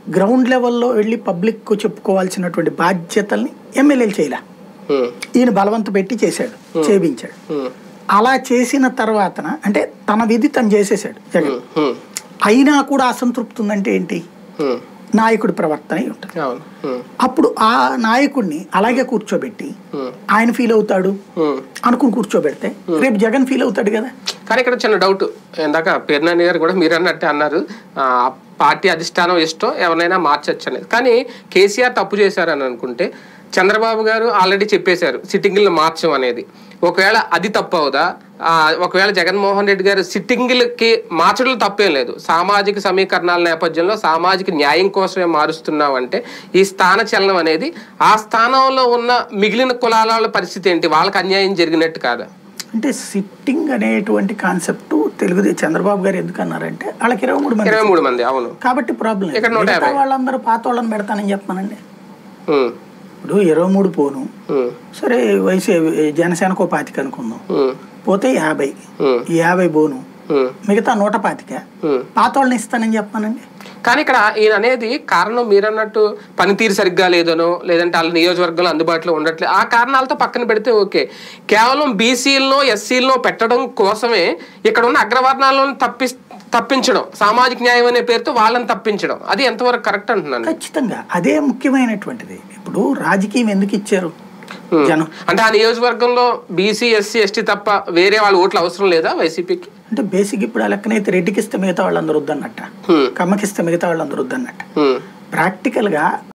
Ground లెవెల్లో వెళ్ళి public చెప్పుకోవాల్సినటువంటి బాధ్యతల్ని ఎమ్మెల్యేలు చేయలే ఉమ్, ఈయన బలవంత పెట్టి చేశాడు చేపించాడు ఉమ్, అలా చేసిన తర్వాతన అంటే తన విధి తను చేసేసాడు జగన్ ఉమ్, అయినా కూడా అసంతృప్తి ఉందంటే ఏంటి ఉమ్, నాయకుడి ప్రవర్తన అయి ఉంటుంది అవును ఉమ్, అప్పుడు ఆ నాయకుడిని అలాగే కూర్చోబెట్టి ఉమ్, ఆయన ఫీల్ అవుతాడు ఉమ్. అనుకుని కూర్చోబెడితే రేపు జగన్ ఫీల్ అవుతాడు కదా కానీ ఇక్కడ చిన్న డౌట్ ఇందాక పేర్నాని గారు కూడా మీరు అన్నట్టే అన్నారు ఆ, పార్టీ అధిష్టానం ఇష్టం ఎవరినైనా మార్చొచ్చు అనేది కానీ కేసీఆర్ తప్పు చేశారని అనుకుంటే చంద్రబాబు గారు ఆల్రెడీ చెప్పేశారు సిట్టింగ్లను మార్చం అనేది ఒకవేళ అది తప్పు అవుదా ఆ, ఒకవేళ జగన్మోహన్ రెడ్డి గారు సిట్టింగ్లకి మార్చడం తప్పేం లేదు సామాజిక సమీకరణాల నేపథ్యంలో సామాజిక న్యాయం కోసమే మారుస్తున్నామంటే ఈ స్థాన చలనం అనేది ఆ స్థానంలో ఉన్న మిగిలిన కులాల వాళ్ళ పరిస్థితి ఏంటి వాళ్ళకి అన్యాయం జరిగినట్టు కాదా అంటే సిట్టింగ్ అనేటువంటి కాన్సెప్ట్ తెలుగు చంద్రబాబు గారు ఎందుకు అన్నారంటే వాళ్ళకి ఇరవై మూడు మంది ఇరవై మూడు మంది అవును కాబట్టి ప్రాబ్లం లేదు ఇక్కడ నూట మిగతా యాభై. వాళ్ళందరూ పాత వాళ్ళని పెడతానని చెప్పానండి ఉమ్, ఇప్పుడు ఇరవై మూడు పోను ఉమ్, సరే వయసు జనసేనకో పాతిక అనుకుందాం ఉమ్, పోతే యాభై ఉమ్, ఈ యాభై బోను ఉమ్, మిగతా నూట పాతిక ఉమ్. పాత వాళ్ళని ఇస్తానని చెప్పానండి కానీ ఇక్కడ ఈయన అనేది కారణం మీరన్నట్టు పనితీరు సరిగ్గా లేదనో లేదంటే వాళ్ళ నియోజకవర్గంలో అందుబాటులో ఉండట్లేదు ఆ కారణాలతో పక్కన పెడితే ఓకే కేవలం బీసీలను ఎస్సీలను పెట్టడం కోసమే ఇక్కడ ఉన్న అగ్రవర్ణాలను తప్పి తప్పించడం సామాజిక న్యాయం అనే పేరుతో వాళ్ళని తప్పించడం అది ఎంతవరకు కరెక్ట్ అంటున్నాను ఖచ్చితంగా అదే ముఖ్యమైనటువంటిది ఇప్పుడు రాజకీయం ఎందుకు ఇచ్చారు జనం అంటే ఆ నియోజకవర్గంలో బీసీ ఎస్సీ ఎస్టీ తప్ప వేరే వాళ్ళ ఓట్లు అవసరం లేదా వైసీపీకి అంటే బేసిక్ ఇప్పుడు ఆ లెక్కనైతే రెడ్డికి ఇస్తే మిగతా వాళ్ళందరూ వద్దన్నట్ట కమ్మకిస్తే మిగతా వాళ్ళందరూ వద్దన్నట్ట ప్రాక్టికల్గా